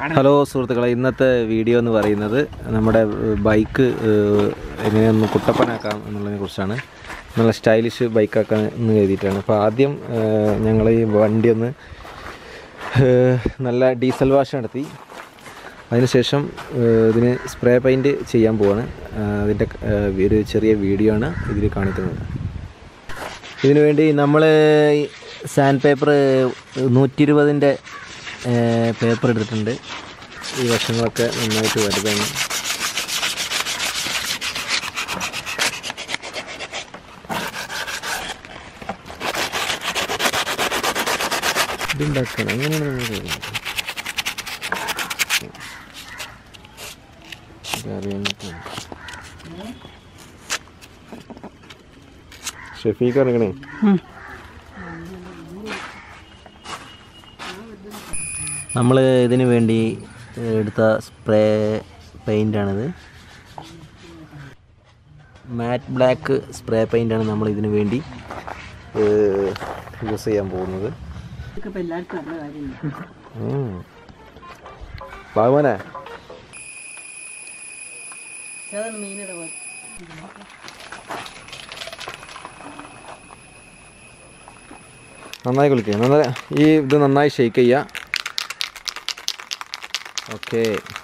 hello സുഹൃത്തുക്കളെ ഇന്നത്തെ video എന്ന് പറയുന്നത് നമ്മുടെ ബൈക്ക് എങ്ങനെയൊന്ന് കുട്ടപ്പനാക്കാം എന്നുള്ളതിനെ കുറിച്ചാണ് നല്ല സ്റ്റൈലിഷ് ബൈക്കാക്കാൻ എന്ന് കരുതിയിട്ടാണ് അപ്പോൾ ആദ്യം ഞങ്ങൾ ഈ വണ്ടി ഒന്ന് ഏഹ്, നല്ല ഡീസൽ വാഷ് നടത്തി അതിനുശേഷം ഏഹ്, ഇതിന് സ്പ്രേ പെയിൻറ്റ് ചെയ്യാൻ പോവാണ് ഏഹ്, അതിൻ്റെ ഏഹ്, ഒരു ചെറിയ വീഡിയോ ആണ് ഇതിൽ കാണിക്കുന്നത് ഇതിനു വേണ്ടി നമ്മൾ സാൻഡ് പേപ്പർ നൂറ്റി ഇരുപതിൻ്റെ പേപ്പർ എടുത്തിട്ടുണ്ട് ഈ വശങ്ങളൊക്കെ നന്നായിട്ട് വലുതാണ് ഇതുണ്ടാക്കണം എങ്ങനെയാണ് നമ്മൾ ചെയ്യുന്നത് ഇതറിയാൻ പറ്റും ഷെഫീക്ക് ഇറങ്ങണേ നമ്മൾ ഇതിന് വേണ്ടി എടുത്ത സ്പ്രേ പെയിൻ്റാണിത് മാറ്റ് ബ്ലാക്ക് സ്പ്രേ പെയിൻ്റാണ് നമ്മൾ ഇതിന് വേണ്ടി യൂസ് ചെയ്യാൻ പോകുന്നത് ഇതൊക്കെ എല്ലാവർക്കും അറിഞ്ഞ കാര്യമില്ല ബാബുമോനെ അതാണ് മെയിനായിട്ട് നന്നായി കുളിക്കുക നന്നായി ഈ ഇത് നന്നായി ഷെയ്ക്ക് ചെയ്യുക ഓക്കെ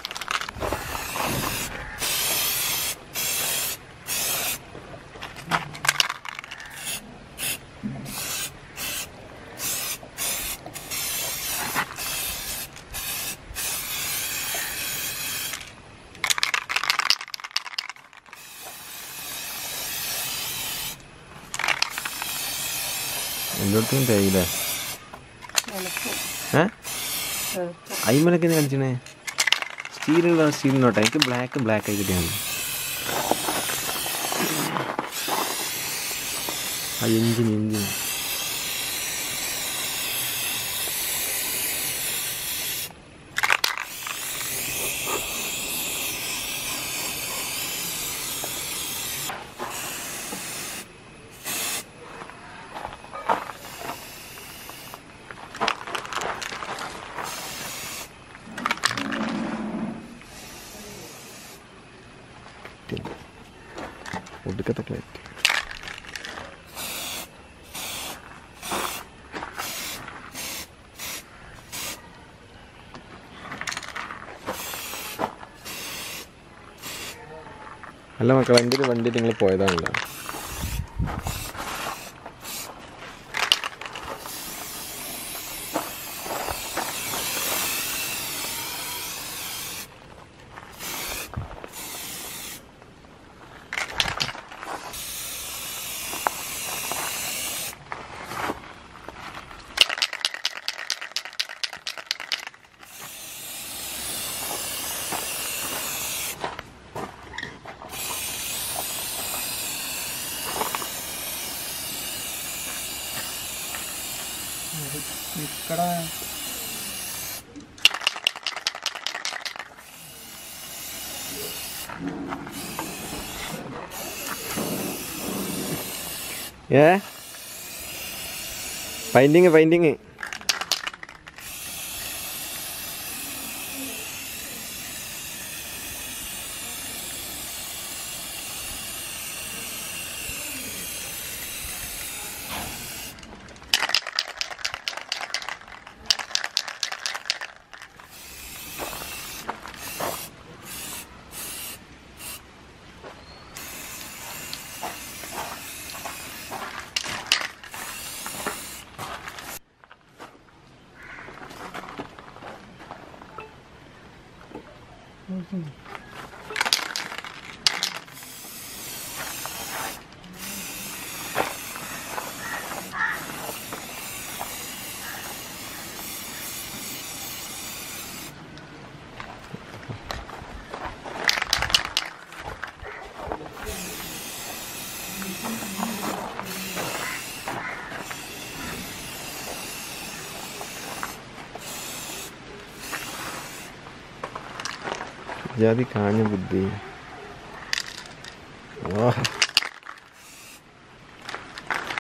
എല്ലായിടത്തും തേയില്ലേ ഏ അയിമലൊക്കെ എന്ത് കളിച്ചണേ സ്റ്റീലുള്ള സ്റ്റീലിനോട്ടെ എനിക്ക് ബ്ലാക്ക് ബ്ലാക്ക് ആയി കിട്ടിയാൽ മതി ആ എഞ്ചിൻ എഞ്ചിൻ ഒടുക്കത്തെ ക്ലാറ്റ് അല്ല മക്കളെ എൻ്റെ ഒരു വണ്ടി നിങ്ങൾ പോയതാണല്ലോ ఇక్కడ ഏ പൈൻറ്റിങ് പൈൻറ്റിങ് ജാതി കാഞ്ഞ ബുദ്ധി ആ